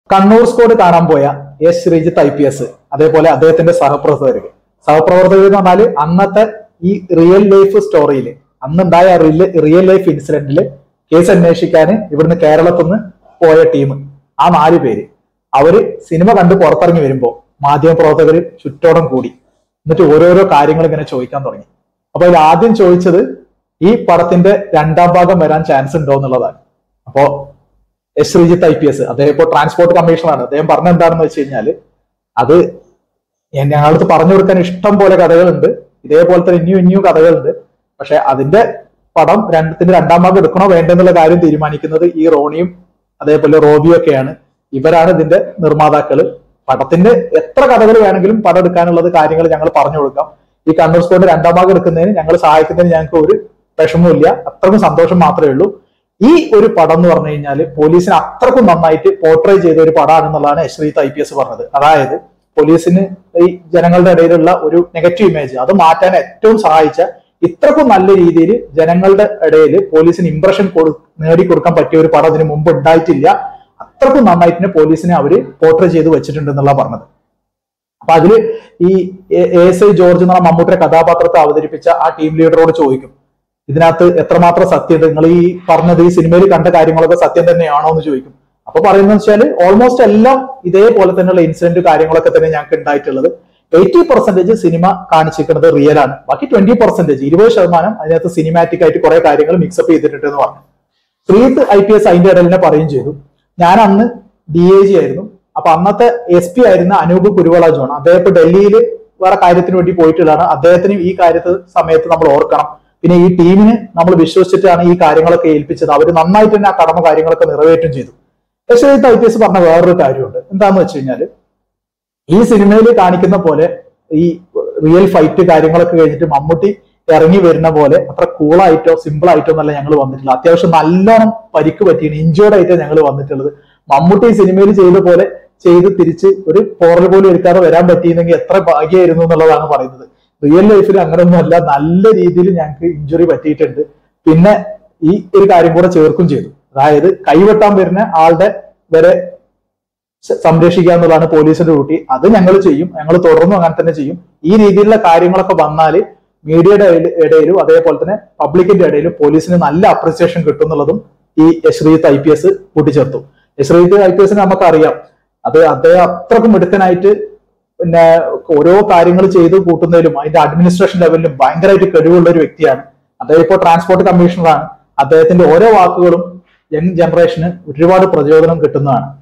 Kannur squad കാണാൻ പോയ S Sreejith I P S അതേപോലെ അദ്ദേഹത്തിന്റെ സഹപ്രവർത്തകർ സഹപ്രവർത്തകർ എന്ന് പറഞ്ഞാല് അന്നത്തെ ഈ റിയൽ ലൈഫ് സ്റ്റോറിയിൽ അന്നുണ്ടായ റിയൽ ലൈഫ് ഇൻസിഡന്റിൽ കേസ് അന്വേഷിക്കാൻ ഇവിടുന്ന് കേരളത്തിൽ നിന്ന് പോയ ടീം ആ നാല് പേര് അവര് സിനിമ കണ്ട് പുറത്തിറങ്ങി വരുമ്പോ മാധ്യമപ്രവർത്തകർ ചുറ്റോടം കൂടി എന്നിട്ട് ഓരോരോ കാര്യങ്ങൾ ഇങ്ങനെ ചോദിക്കാൻ തുടങ്ങി അപ്പൊ ഇതിൽ ആദ്യം ചോദിച്ചത് ഈ പടത്തിന്റെ രണ്ടാം ഭാഗം വരാൻ ചാൻസ് ഉണ്ടോ എന്നുള്ളതാണ് അപ്പോ S Sreejith I P S അദ്ദേഹം ഇപ്പോൾ ട്രാൻസ്പോർട്ട് കമ്മീഷണറാണ് അദ്ദേഹം പറഞ്ഞ എന്താണെന്ന് വെച്ച് കഴിഞ്ഞാല് അത് ഞാൻ- ഞങ്ങളടുത്ത് പറഞ്ഞു കൊടുക്കാൻ ഇഷ്ടം പോലെ കഥകളുണ്ട് ഇതേപോലെ തന്നെ ഇനിയും ഇനിയും കഥകളുണ്ട് പക്ഷെ അതിന്റെ പടം രണ്ടത്തിന്റെ രണ്ടാം ഭാഗം എടുക്കണോ വേണ്ടെന്നുള്ള കാര്യം തീരുമാനിക്കുന്നത് ഈ റോണിയും അതേപോലെ റോബിയും ഒക്കെയാണ് ഇവരാണ് ഇതിന്റെ നിർമ്മാതാക്കള് പടത്തിന്റെ എത്ര കഥകൾ വേണമെങ്കിലും പടം എടുക്കാനുള്ളത് കാര്യങ്ങൾ ഞങ്ങൾ പറഞ്ഞു കൊടുക്കാം ഈ കണ്ണൂർ സ്കോഡ് രണ്ടാം ഭാഗം എടുക്കുന്നതിന് ഞങ്ങൾ സഹായിക്കുന്നതിന് ഞങ്ങൾക്ക് ഒരു വിഷമവുമില്ല അത്രക്കും സന്തോഷം മാത്രമേ ഉള്ളൂ ഈ ഒരു പടം എന്ന് പറഞ്ഞു കഴിഞ്ഞാൽ പോലീസിന് അത്രക്കും നന്നായിട്ട് പോർട്രേ ചെയ്ത ഒരു പടമാണെന്നുള്ളതാണ് ശ്രീത്ത് ഐ പി എസ് പറഞ്ഞത് അതായത് പോലീസിന് ഈ ജനങ്ങളുടെ ഇടയിലുള്ള ഒരു നെഗറ്റീവ് ഇമേജ് അത് മാറ്റാൻ ഏറ്റവും സഹായിച്ച ഇത്രക്കും നല്ല രീതിയിൽ ജനങ്ങളുടെ ഇടയിൽ പോലീസിന് ഇംപ്രഷൻ കൊടു നേടിക്കൊടുക്കാൻ പറ്റിയ ഒരു പടം ഇതിന് മുമ്പ് ഉണ്ടായിട്ടില്ല അത്രക്കും നന്നായിട്ട് പോലീസിനെ അവര് പോർട്രേ ചെയ്ത് വെച്ചിട്ടുണ്ട് എന്നുള്ള പറഞ്ഞത് അപ്പൊ അതില് ഈ എ- എസ് ഐ ജോർജ് എന്ന മമ്മൂട്ടിയുടെ കഥാപാത്രത്തെ അവതരിപ്പിച്ച ആ ടീം ലീഡറോട് ചോദിക്കും ഇതിനകത്ത് എത്രമാത്രം സത്യത നിങ്ങൾ ഈ പറഞ്ഞത് ഈ സിനിമയിൽ കണ്ട കാര്യങ്ങളൊക്കെ സത്യം തന്നെയാണോ എന്ന് ചോദിക്കും അപ്പൊ പറയുന്നത് വെച്ചാൽ ഓൾമോസ്റ്റ് എല്ലാം ഇതേപോലെ തന്നെയുള്ള ഇൻസിഡന്റ് കാര്യങ്ങളൊക്കെ തന്നെ ഞങ്ങൾക്ക് ഉണ്ടായിട്ടുള്ളത് എയ്റ്റി പെർസെന്റേജ് സിനിമ കാണിച്ചിരിക്കുന്നത് റിയൽ ആണ് ബാക്കി ട്വന്റി പെർസെന്റേജ് ഇരുപത് ശതമാനം അതിനകത്ത് സിനിമാറ്റിക് ആയിട്ട് കുറെ കാര്യങ്ങൾ മിക്സപ്പ് ചെയ്തിട്ടുണ്ട് എന്ന് പറഞ്ഞു ശ്രീത്ത് ഐ പി എസ് അതിന്റെ ഇടയിൽ തന്നെ പറയുകയും ചെയ്തു ഞാൻ അന്ന് ഡി എ ജി ആയിരുന്നു അപ്പൊ അന്നത്തെ എസ് പി ആയിരുന്ന അനൂപ് കുരുവള ജോൺ അദ്ദേഹം ഇപ്പൊ ഡൽഹിയിൽ വേറെ കാര്യത്തിന് വേണ്ടി പോയിട്ടുള്ളതാണ് അദ്ദേഹത്തിന് ഈ കാര്യത്തിൽ സമയത്ത് നമ്മൾ ഓർക്കണം പിന്നെ ഈ ടീമിന് നമ്മൾ വിശ്വസിച്ചിട്ടാണ് ഈ കാര്യങ്ങളൊക്കെ ഏൽപ്പിച്ചത് അവർ നന്നായിട്ട് തന്നെ ആ കടമ കാര്യങ്ങളൊക്കെ നിറവേറ്റും ചെയ്തു പക്ഷേ ഈ ഐ പി എസ് പറഞ്ഞ വേറൊരു കാര്യമുണ്ട് എന്താന്ന് വെച്ച് കഴിഞ്ഞാല് ഈ സിനിമയിൽ കാണിക്കുന്ന പോലെ ഈ റിയൽ ഫൈറ്റ് കാര്യങ്ങളൊക്കെ കഴിഞ്ഞിട്ട് മമ്മൂട്ടി ഇറങ്ങി വരുന്ന പോലെ അത്ര കൂളായിട്ടോ സിമ്പിൾ ആയിട്ടോ എന്നല്ല ഞങ്ങൾ വന്നിട്ടില്ല അത്യാവശ്യം നല്ലോണം പരിക്ക് പറ്റിയാണ് ഇഞ്ചോർഡ് ആയിട്ടോ ഞങ്ങൾ വന്നിട്ടുള്ളത് മമ്മൂട്ടി ഈ സിനിമയിൽ ചെയ്ത പോലെ ചെയ്ത് തിരിച്ച് ഒരു പോറൽ പോലും എടുക്കാതെ വരാൻ പറ്റിയിരുന്നെങ്കിൽ എത്ര ഭാഗ്യമായിരുന്നു എന്നുള്ളതാണ് പറയുന്നത് റിയൽ ലൈഫിൽ അങ്ങനെയൊന്നും അല്ല നല്ല രീതിയിൽ ഞങ്ങൾക്ക് ഇഞ്ചുറി പറ്റിയിട്ടുണ്ട് പിന്നെ ഈ ഒരു കാര്യം കൂടെ ചേർക്കും ചെയ്തു അതായത് കൈവെട്ടാൻ വരുന്ന ആളുടെ വരെ സ- സംരക്ഷിക്കുക എന്നുള്ളതാണ് പോലീസിന്റെ ഡ്യൂട്ടി അത് ഞങ്ങൾ ചെയ്യും ഞങ്ങൾ തുടർന്നും അങ്ങനെ തന്നെ ചെയ്യും ഈ രീതിയിലുള്ള കാര്യങ്ങളൊക്കെ വന്നാൽ മീഡിയയുടെ ഇടയിൽ- ഇടയിലും അതേപോലെ തന്നെ പബ്ലിക്കിന്റെ ഇടയിലും പോലീസിന് നല്ല അപ്രിസിയേഷൻ കിട്ടും എന്നുള്ളതും ഈ യശ്രീത്ത് ഐ പി എസ് കൂട്ടിച്ചേർത്തു യശ്രീത്ത് ഐ പി എസിന് നമുക്കറിയാം അത് അദ്ദേഹം അത്രക്കും മിടുക്കനായിട്ട് പിന്നെ ഓരോ കാര്യങ്ങൾ ചെയ്ത് കൂട്ടുന്നതിലും അതിന്റെ അഡ്മിനിസ്ട്രേഷൻ ലെവലിലും ഭയങ്കരമായിട്ട് കഴിവുള്ള ഒരു വ്യക്തിയാണ് അദ്ദേഹം ഇപ്പോൾ ട്രാൻസ്പോർട്ട് കമ്മീഷണറാണ് അദ്ദേഹത്തിന്റെ ഓരോ വാക്കുകളും യങ് ജനറേഷന് ഒരുപാട് പ്രചോദനം കിട്ടുന്നതാണ്